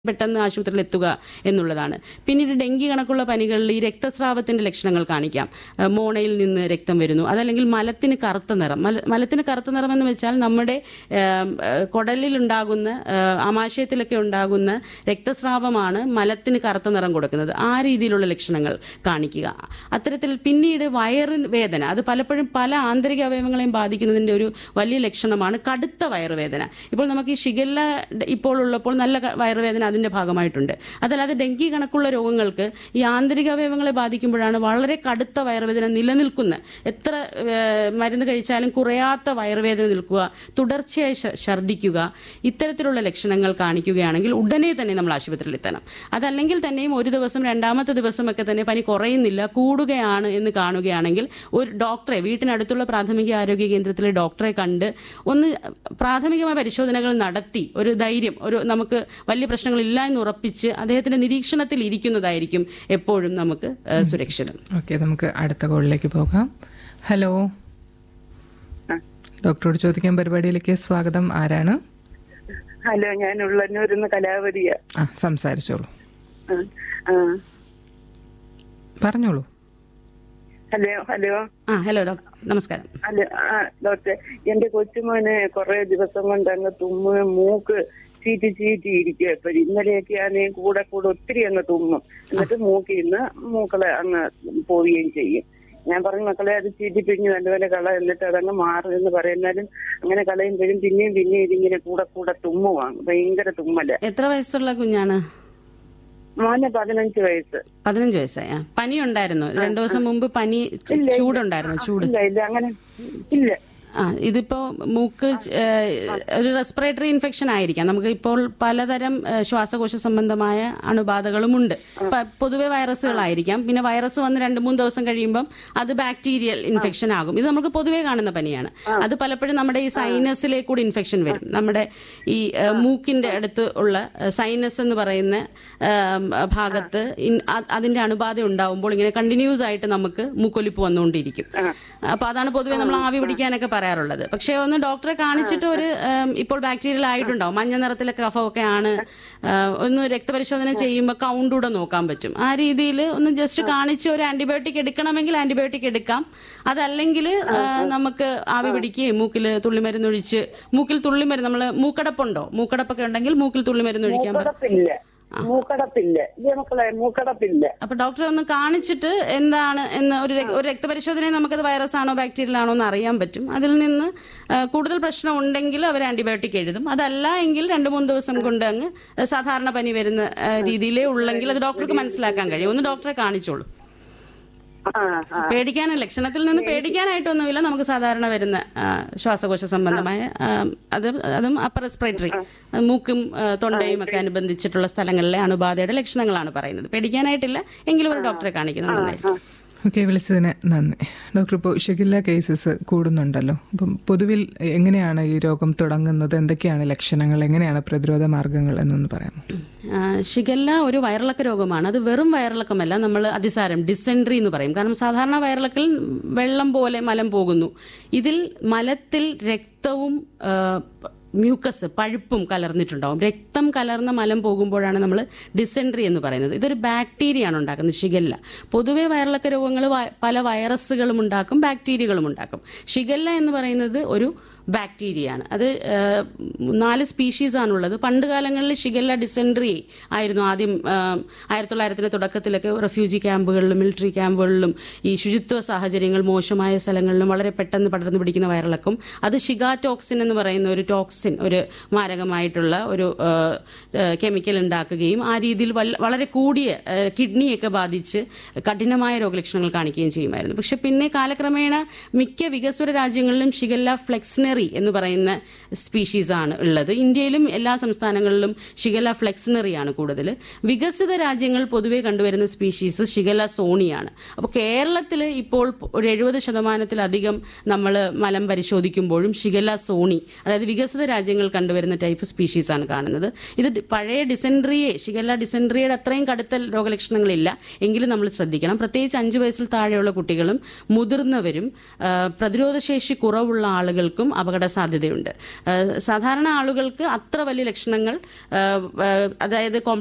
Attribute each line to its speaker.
Speaker 1: പെട്ടെന്ന് ആശുപത്രിയിൽ എത്തുക എന്നുള്ളതാണ് പിന്നീട് ഡെങ്കി കണക്കുള്ള പനികളിൽ ഈ രക്തസ്രാവത്തിന്റെ ലക്ഷണങ്ങൾ കാണിക്കാം ഏഹ് മോണയിൽ നിന്ന് രക്തം വരുന്നു അതല്ലെങ്കിൽ മലത്തിന് കറുത്ത നിറം മല- മലത്തിന് കറുത്ത നിറം എന്ന് വെച്ചാൽ നമ്മുടെ ഏഹ്, ഏഹ്, കുടലിൽ ഉണ്ടാകുന്ന ഏഹ്, ആമാശയത്തിലൊക്കെ ഉണ്ടാകുന്ന രക്തസ്രാവമാണ് മലത്തിന് കറുത്ത നിറം കൊടുക്കുന്നത് ആ രീതിയിലുള്ള ലക്ഷണങ്ങൾ കാണിക്കുക അത്തരത്തിൽ പിന്നീട് വയറിന് വേദന അത് പലപ്പോഴും പല ആന്തരിക അവയവങ്ങളെയും ബാധിക്കുന്നതിന്റെ ഒരു വലിയ ലക്ഷണമാണ് കടുത്ത വയറുവേദന ഇപ്പോൾ നമുക്ക് ഈ ഷിഗല്ല ഡ- ഇപ്പോൾ ഉള്ളപ്പോൾ നല്ല ക- വയറുവേദന അതിന്റെ ഭാഗമായിട്ടുണ്ട് അതല്ലാതെ ഡെങ്കി കണക്കുള്ള രോഗങ്ങൾക്ക് ഈ ആന്തരിക അവയവങ്ങളെ ബാധിക്കുമ്പോഴാണ് വളരെ കടുത്ത വയറുവേദന നിലനിൽക്കുന്ന എത്ര ഏഹ്, മരുന്ന് കഴിച്ചാലും കുറയാത്ത വയറുവേദന നിൽക്കുക തുടർച്ചയായി ശ- ഛർദ്ദിക്കുക ഇത്തരത്തിലുള്ള ലക്ഷണങ്ങൾ കാണിക്കുകയാണെങ്കിൽ ഉടനെ തന്നെ നമ്മൾ ആശുപത്രിയിൽ എത്തണം അതല്ലെങ്കിൽ തന്നെയും ഒരു ദിവസം രണ്ടാമത്തെ ദിവസമൊക്കെ തന്നെ പനി കുറയുന്നില്ല കൂടുകയാണ് എന്ന് കാണുകയാണെങ്കിൽ ഒരു ഡോക്ടറെ വീട്ടിനടുത്തുള്ള പ്രാഥമിക ആരോഗ്യ കേന്ദ്രത്തിലെ ഡോക്ടറെ കണ്ട് ഒന്ന് പ്രാഥമികമായ പരിശോധനകൾ നടത്തി ഒരു ധൈര്യം ഒരു നമുക്ക് വലിയ പ്രശ്നങ്ങളില്ല എന്ന് ഉറപ്പിച്ച് അദ്ദേഹത്തിന്റെ നിരീക്ഷണത്തിൽ ഇരിക്കുന്നതായിരിക്കും എപ്പോഴും നമുക്ക് ഏഹ്, സുരക്ഷിതം
Speaker 2: ഓക്കെ നമുക്ക് അടുത്ത കോളിലേക്ക് പോകാം ഹലോ ഡോക്ടറോട് ചോദിക്കാൻ പരിപാടിയിലേക്ക് സ്വാഗതം ആരാണ്
Speaker 3: ഹലോ ഞാൻ ഉള്ളന്നൂരിന്ന് കലാവതിയ
Speaker 2: ആ സംസാരിച്ചോളൂ
Speaker 3: ആ, ആ.
Speaker 2: പറഞ്ഞോളൂ
Speaker 3: ഹലോ ഹലോ
Speaker 1: ആ ഹലോ ഡോക്ടർ നമസ്കാരം
Speaker 3: ഹലോ ആ ഡോക്ടർ എന്റെ കൊച്ചുമോന് കുറെ ദിവസം കൊണ്ട് അങ്ങ് തുമ്മ് മൂക്ക് ചീറ്റി ചീറ്റി ഇരിക്കുക ഇപ്പൊ ഇന്നലെയൊക്കെ ആണെങ്കിൽ കൂടെ കൂടെ ഒത്തിരി അങ്ങ് തുമ്മും എന്നിട്ട് മൂക്കിൽ നിന്ന് മൂക്കളെ അങ്ങ് പോവുകയും ചെയ്യും ഞാൻ പറഞ്ഞു മക്കളെ അത് ചീറ്റി പിഴിഞ്ഞ് നല്ലപോലെ കള എന്നിട്ട് അതങ്ങ് മാറും എന്ന് പറയുന്നാലും അങ്ങനെ കളയുമ്പോഴും പിന്നെയും പിന്നെയും ഇതിങ്ങനെ കൂടെ കൂടെ തുമ്മുവാണ് ഭയങ്കര തുമ്മല്
Speaker 1: എത്ര വയസ്സുള്ള കുഞ്ഞാണ്
Speaker 3: മോന് പതിനഞ്ച് വയസ്സ്
Speaker 1: പതിനഞ്ച് വയസ്സായ പനി ഉണ്ടായിരുന്നു രണ്ടു ദിവസം മുമ്പ് പനി ച- ചൂടുണ്ടായിരുന്നു ചൂട്
Speaker 3: ഇല്ല ഇല്ല അങ്ങനെ ഇല്ല
Speaker 1: ആ ഇതിപ്പോ മൂക്ക് ച- ഏഹ്, ഒരു റെസ്പിറേറ്ററി ഇൻഫെക്ഷൻ ആയിരിക്കാം നമുക്ക് ഇപ്പോൾ പലതരം ഏഹ്, ശ്വാസകോശ സംബന്ധമായ അണുബാധകളുമുണ്ട് പ- പൊതുവെ വൈറസുകളായിരിക്കാം പിന്നെ വൈറസ് വന്ന് രണ്ട് മൂന്ന് ദിവസം കഴിയുമ്പം അത് ബാക്ടീരിയൽ ഇൻഫെക്ഷൻ ആകും ഇത് നമുക്ക് പൊതുവെ കാണുന്ന പനിയാണ് അത് പലപ്പോഴും നമ്മുടെ ഈ സൈനസിലേക്ക് കൂടി ഇൻഫെക്ഷൻ വരും നമ്മുടെ ഈ ഏഹ്, മൂക്കിന്റെ അടുത്ത് ഉള്ള ഏഹ്, സൈനസ് എന്ന് പറയുന്ന ഏഹ്, ഭാഗത്ത് ഇൻ- അ- അതിന്റെ അണുബാധ ഉണ്ടാവുമ്പോൾ ഇങ്ങനെ കണ്ടിന്യൂസ് ആയിട്ട് നമുക്ക് മൂക്കൊലിപ്പ് വന്നുകൊണ്ടിരിക്കും അപ്പൊ അതാണ് പൊതുവെ നമ്മൾ ആവി പിടിക്കാനൊക്കെ പറയാറുള്ളത് പക്ഷേ ഒന്ന് ഡോക്ടറെ കാണിച്ചിട്ട് ഒരു ഏം, ഇപ്പോൾ ബാക്ടീരിയൽ ആയിട്ടുണ്ടാവും മഞ്ഞ നിറത്തിലൊക്കെ കഫമൊക്കെ ആണ് ആ, ഒന്ന് രക്തപരിശോധന ചെയ്യുമ്പോൾ കൗണ്ട് കൂടെ നോക്കാൻ പറ്റും ആ രീതിയിൽ ഒന്ന് ജസ്റ്റ് കാണിച്ച് ഒരു ആന്റിബയോട്ടിക് എടുക്കണമെങ്കിൽ ആന്റിബയോട്ടിക് എടുക്കാം അതല്ലെങ്കിൽ ആ, നമുക്ക് ആവി പിടിക്കുകയും മൂക്കിൽ തുള്ളിമരുന്ന് ഒഴിച്ച് മൂക്കിൽ തുള്ളിമരുന്ന് നമ്മൾ മൂക്കടപ്പുണ്ടോ മൂക്കടപ്പൊക്കെ ഉണ്ടെങ്കിൽ മൂക്കിൽ തുള്ളിമരുന്ന് ഒഴിക്കാൻ പറ്റും
Speaker 3: മൂക്കടപ്പില്ല മൂക്കടപ്പില്ല ഇല്ലേ മക്കളെ മൂക്കടപ്പില്ല
Speaker 1: അപ്പൊ ഡോക്ടറെ ഒന്ന് കാണിച്ചിട്ട് എന്താണ് എന്ന് ഒരു രക്- ഒരു രക്തപരിശോധനയിൽ നമുക്കത് വൈറസ് ആണോ ബാക്ടീരിയൽ ആണോ എന്ന് അറിയാൻ പറ്റും അതിൽ നിന്ന് ആ, കൂടുതൽ പ്രശ്നം ഉണ്ടെങ്കിൽ അവർ ആന്റിബയോട്ടിക് എഴുതും അതല്ല എങ്കിൽ രണ്ട് മൂന്ന് ദിവസം കൊണ്ട് അങ്ങ് സാധാരണ പനി വരുന്ന ആ, രീതിയിലേ ഉള്ളെങ്കിൽ അത് ഡോക്ടർക്ക് മനസ്സിലാക്കാൻ കഴിയും ഒന്ന് ഡോക്ടറെ കാണിച്ചോളൂ
Speaker 3: ആ ആ
Speaker 1: പേടിക്കാൻ ലക്ഷണത്തിൽ നിന്ന് പേടിക്കാനായിട്ടൊന്നുമില്ല നമുക്ക് സാധാരണ വരുന്ന ആ, ശ്വാസകോശ സംബന്ധമായ ആ, അത് അതും അപ്പർ റെസ്പിറേറ്ററി മൂക്കും ആ, തൊണ്ടയും ഒക്കെ അനുബന്ധിച്ചിട്ടുള്ള സ്ഥലങ്ങളിലെ അണുബാധയുടെ ലക്ഷണങ്ങളാണ് പറയുന്നത് പേടിക്കാനായിട്ടില്ല എങ്കിലും ഒരു ഡോക്ടറെ കാണിക്കുന്നത് നന്നായിരിക്കും
Speaker 2: ഓക്കെ വിളിച്ചതിന് നന്ദി ഡോക്ടർ ഇപ്പോൾ ഷിഗില്ല കേസസ് കൂടുന്നുണ്ടല്ലോ അപ്പം പൊതുവിൽ എങ്ങനെയാണ് ഈ രോഗം തുടങ്ങുന്നത് എന്തൊക്കെയാണ് ലക്ഷണങ്ങൾ എങ്ങനെയാണ് പ്രതിരോധ മാർഗങ്ങൾ എന്നൊന്ന് പറയാമോ
Speaker 1: ആ, ഷിഗല്ല ഒരു വയറിളക്ക രോഗമാണ് അത് വെറും വയറിളക്കമല്ല നമ്മൾ അതിസാരം ഡിസെൻട്രി എന്ന് പറയും കാരണം സാധാരണ വയറിളക്കിൽ വെള്ളം പോലെ മലം പോകുന്നു ഇതിൽ മലത്തിൽ രക്തവും ആ, പ- മ്യൂക്കസ് പഴുപ്പും കലർന്നിട്ടുണ്ടാവും രക്തം കലർന്ന മലം പോകുമ്പോഴാണ് നമ്മൾ ഡിസെൻട്രി എന്ന് പറയുന്നത് ഇതൊരു ബാക്ടീരിയയാണ് ഉണ്ടാക്കുന്നത് ഷിഗല്ല പൊതുവെ വയറിളക്ക രോഗങ്ങൾ വ- പല വൈറസുകളും ഉണ്ടാക്കും ബാക്ടീരിയകളും ഉണ്ടാക്കും ഷിഗല്ല എന്ന് പറയുന്നത് ഒരു ബാക്ടീരിയയാണ് അത് ആ, നാല് സ്പീഷീസ് ആണുള്ളത് പണ്ട് കാലങ്ങളിൽ ഷിഗല്ല ഡിസെൻട്രി ആയിരുന്നു ആദ്യം ആ, ആയിരത്തി തൊള്ളായിരത്തിന്റെ തുടക്കത്തിലൊക്കെ റെഫ്യൂജി ക്യാമ്പുകളിലും മിലിറ്ററി ക്യാമ്പുകളിലും ഈ ശുചിത്വ സാഹചര്യങ്ങൾ മോശമായ സ്ഥലങ്ങളിലും വളരെ പെട്ടെന്ന് പടർന്നു പിടിക്കുന്ന വയറിളക്കും അത് ഷിഗാറ്റോക്സിൻ എന്ന് പറയുന്ന ഒരു ടോക്സിൻ ഒരു മാരകമായിട്ടുള്ള ഒരു ആ, ആ, കെമിക്കൽ ഉണ്ടാക്കുകയും ആ രീതിയിൽ വല്ല- വളരെ കൂടിയ ആ, കിഡ്നിയൊക്കെ ബാധിച്ച് കഠിനമായ രോഗലക്ഷണങ്ങൾ കാണിക്കുകയും ചെയ്യുമായിരുന്നു പക്ഷെ പിന്നെ കാലക്രമേണ മിക്ക വികസ്വര രാജ്യങ്ങളിലും ഷിഗല്ല ഫ്ലെക്സിനറി എന്ന് പറയുന്ന സ്പീഷീസ് ആണ് ഉള്ളത് ഇന്ത്യയിലും എല്ലാ സംസ്ഥാനങ്ങളിലും ഷിഗല്ല ഫ്ലെക്സിനറി ആണ് കൂടുതൽ വികസിത രാജ്യങ്ങൾ പൊതുവെ കണ്ടുവരുന്ന സ്പീഷീസ് ഷിഗല്ല സോണിയാണ് അപ്പോൾ കേരളത്തിൽ ഇപ്പോൾ ഒരു എഴുപത് ശതമാനത്തിലധികം നമ്മൾ മലം പരിശോധിക്കുമ്പോഴും ഷിഗല്ല സോണി അതായത് വികസിത രാജ്യങ്ങൾ കണ്ടുവരുന്ന ടൈപ്പ് സ്പീഷീസ് ആണ് കാണുന്നത് ഇത് ഡി- പഴയ ഡിസെൻട്രിയെ ഷിഗല്ല ഡിസെൻട്രിയുടെ അത്രയും കടുത്ത രോഗലക്ഷണങ്ങളില്ല എങ്കിലും നമ്മൾ ശ്രദ്ധിക്കണം പ്രത്യേകിച്ച് അഞ്ച് വയസ്സിൽ താഴെയുള്ള കുട്ടികളും മുതിർന്നവരും ആ, പ്രതിരോധശേഷി കുറവുള്ള ആളുകൾക്കും അപകട സാധ്യതയുണ്ട് ഏഹ് സാധാരണ ആളുകൾക്ക് അത്ര വലിയ ലക്ഷണങ്ങൾ ഏഹ് ഏഹ് അതായത്